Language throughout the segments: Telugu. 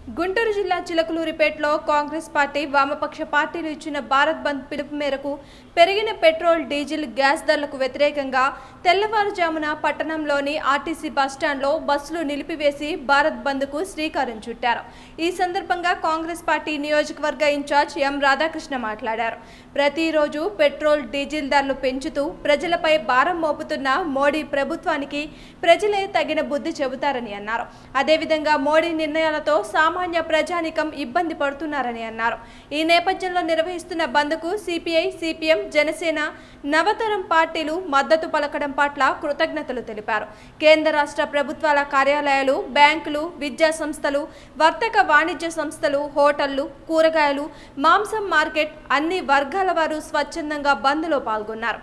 గుంటూరు జిల్లా చిలకలూరిపేటలో కాంగ్రెస్ పార్టీ వామపక్ష పార్టీలు ఇచ్చిన భారత్ బంద్ పిలుపు మేరకు పెరిగిన పెట్రోల్ డీజిల్ గ్యాస్ ధరలకు వ్యతిరేకంగా తెల్లవారుజామున పట్టణంలోని ఆర్టీసీ బస్టాండ్లో బస్సులు నిలిపివేసి భారత్ బంద్కు శ్రీకారం చుట్టారు ఈ సందర్భంగా కాంగ్రెస్ పార్టీ నియోజకవర్గ ఇన్ఛార్జ్ ఎం రాధాకృష్ణ మాట్లాడారు ప్రతిరోజు పెట్రోల్ డీజిల్ ధరలు పెంచుతూ ప్రజలపై భారం మోపుతున్న మోడీ ప్రభుత్వానికి ప్రజలే తగిన బుద్ధి చెబుతారని అన్నారు అదేవిధంగా మోడీ నిర్ణయాలతో సామాన్య ప్రజానికం ఇబ్బంది పడుతున్నారని అన్నారు ఈ నేపథ్యంలో నిర్వహిస్తున్న బంద్కు సిపిఐ సిపిఎం జనసేన నవతరం పార్టీలు మద్దతు పలకడం పట్ల కృతజ్ఞతలు తెలిపారు కేంద్ర రాష్ట్ర ప్రభుత్వాల కార్యాలయాలు బ్యాంకులు విద్యా సంస్థలు వర్తక వాణిజ్య సంస్థలు హోటళ్లు కూరగాయలు మాంసం మార్కెట్ అన్ని వర్గాల వారు స్వచ్ఛందంగా బంద్లో పాల్గొన్నారు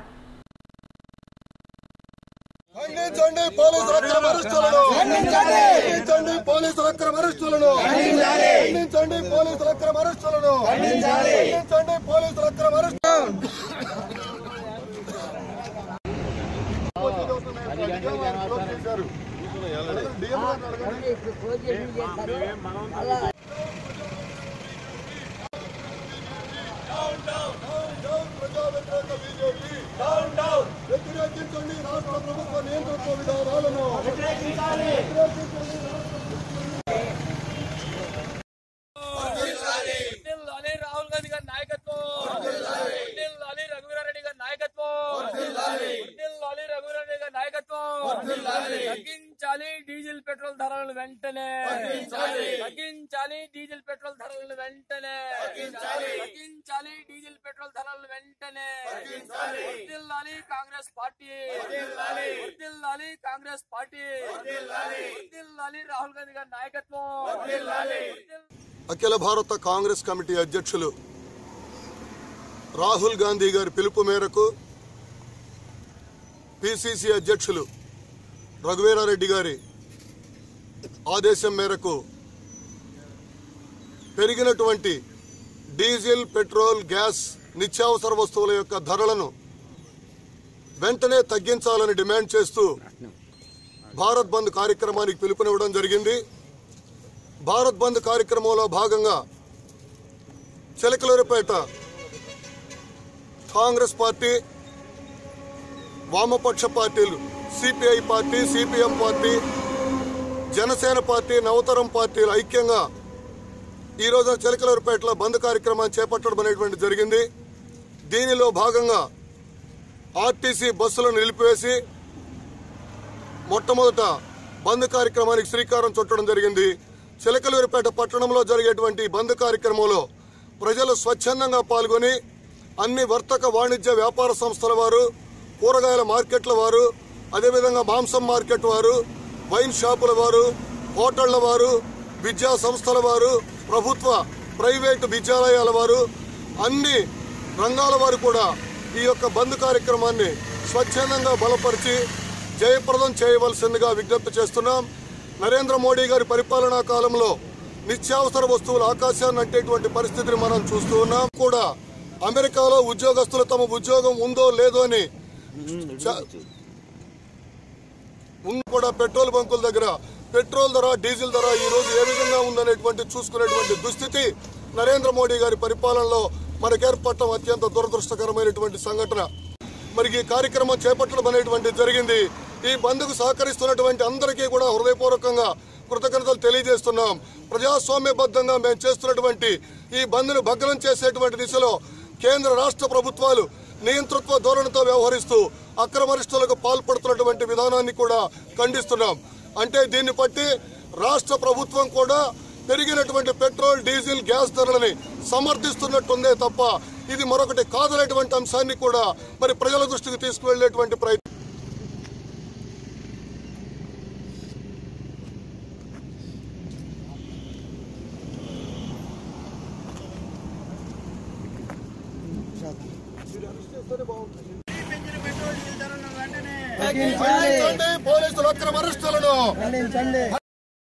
ఖండించండి పోలీసుల అక్రమ అరెస్టులను ఖండించండి పోలీసుల అక్రమ అరెస్టులను ఖండించండి పోలీసుల అక్రమ అరెస్టులను ఖండించండి పోలీసుల అక్రమ అరెస్టు వ్యతిరేకించండి రాష్ట్ర ప్రభుత్వ నియంత్రణ విధానాలను వర్ధిల్లాలి రాహుల్ గాంధీ గారి నాయకత్వం వర్ధిల్లాలి రఘువీరారెడ్డి గారి నాయకత్వం వర్ధిల్లాలి రఘువీరారెడ్డి గారి నాయకత్వం తగ్గించాలి డీజిల్ పెట్రోల్ ధరలను వెంటనే తగ్గించాలి డీజిల్ పెట్రోల్ ధరలను వెంటనే తగ్గించాలి డీజిల్ పెట్రోల్ ధరలను వెంటనే వర్ధిల్లాలి కాంగ్రెస్ పార్టీ వర్ధిల్లాలి కాంగ్రెస్ పార్టీ వర్ధిల్లాలి రాహుల్ గాంధీ గారి నాయకత్వం వర్ధిల్లాలి అఖిల భారత కాంగ్రెస్ కమిటీ అధ్యక్షులు రాహుల్ గాంధీ గారి పిలుపు మేరకు పిసిసి అధ్యక్షులు రఘువీరారెడ్డి గారి ఆదేశం మేరకు పెరిగినటువంటి డీజిల్ పెట్రోల్ గ్యాస్ నిత్యావసర వస్తువుల యొక్క ధరలను వెంటనే తగ్గించాలని డిమాండ్ చేస్తూ భారత్ బంద్ కార్యక్రమానికి పిలుపునివ్వడం జరిగింది భారత్ బంద్ కార్యక్రమంలో భాగంగా చిలకలూరిపేట కాంగ్రెస్ పార్టీ వామపక్ష పార్టీలు CPI party CPM party Janasena party నవతరం పార్టీలు ఐక్యంగా ఈ రోజున చిలకలూరిపేటలో బంద్ కార్యక్రమాన్ని చేపట్టడం అనేటువంటి జరిగింది దీనిలో భాగంగా ఆర్టీసీ బస్సులను నిలిపివేసి మొట్టమొదట బంద్ కార్యక్రమానికి శ్రీకారం చుట్టడం జరిగింది చిలకలూరిపేట పట్టణంలో జరిగేటువంటి ఈ బంద్ కార్యక్రమంలో ప్రజలు స్వచ్ఛందంగా పాల్గొని అన్ని వర్తక వాణిజ్య వ్యాపార సంస్థల వారు కూరగాయల మార్కెట్ల వారు అదేవిధంగా మాంసం మార్కెట్ వారు వైన్ షాపుల వారు హోటళ్ల వారు విద్యా సంస్థల వారు ప్రభుత్వ ప్రైవేటు విద్యాలయాల వారు అన్ని రంగాల వారు కూడా ఈ యొక్క బంద్ కార్యక్రమాన్ని స్వచ్ఛందంగా బలపరిచి జయప్రదం చేయవలసిందిగా విజ్ఞప్తి చేస్తున్నాం నరేంద్ర మోడీ గారి పరిపాలనా కాలంలో నిత్యావసర వస్తువులు ఆకాశాన్ని అంటేటువంటి పరిస్థితిని మనం చూస్తూ ఉన్నాం కూడా అమెరికాలో ఉద్యోగస్తులు తమ ఉద్యోగం ఉందో లేదో అని చ- ఉన్న కూడా పెట్రోల్ బంకుల దగ్గర పెట్రోల్ ధర డీజిల్ ధర ఈ రోజు ఏ విధంగా ఉందనేటువంటి చూసుకునేటువంటి దుస్థితి నరేంద్ర మోడీ గారి పరిపాలనలో మనకు ఏర్పడటం అత్యంత దురదృష్టకరమైనటువంటి సంఘటన మరి ఈ కార్యక్రమం చేపట్టడం అనేటువంటి జరిగింది ఈ బంద్కు సహకరిస్తున్నటువంటి అందరికీ కూడా హృదయపూర్వకంగా కృతజ్ఞతలు తెలియజేస్తున్నాం ప్రజాస్వామ్యబద్ధంగా మేము చేస్తున్నటువంటి ఈ బంద్ను భగ్నం చేసేటువంటి దిశలో కేంద్ర రాష్ట్ర ప్రభుత్వాలు నియంతృత్వ ధోరణితో వ్యవహరిస్తూ అక్రమరిష్టులకు పాల్పడుతున్నటువంటి విధానాన్ని కూడా ఖండిస్తున్నాం అంటే దీన్ని బట్టి రాష్ట్ర ప్రభుత్వం కూడా పెరిగినటువంటి పెట్రోల్ డీజిల్ గ్యాస్ ధరలని సమర్థిస్తున్నట్టుందే తప్ప ఇది మరొకటి కాదనేటువంటి అంశాన్ని కూడా మరి ప్రజల దృష్టికి తీసుకువెళ్లేటువంటి ప్రయత్నం పోలీసుల అక్రమ అరెస్టులను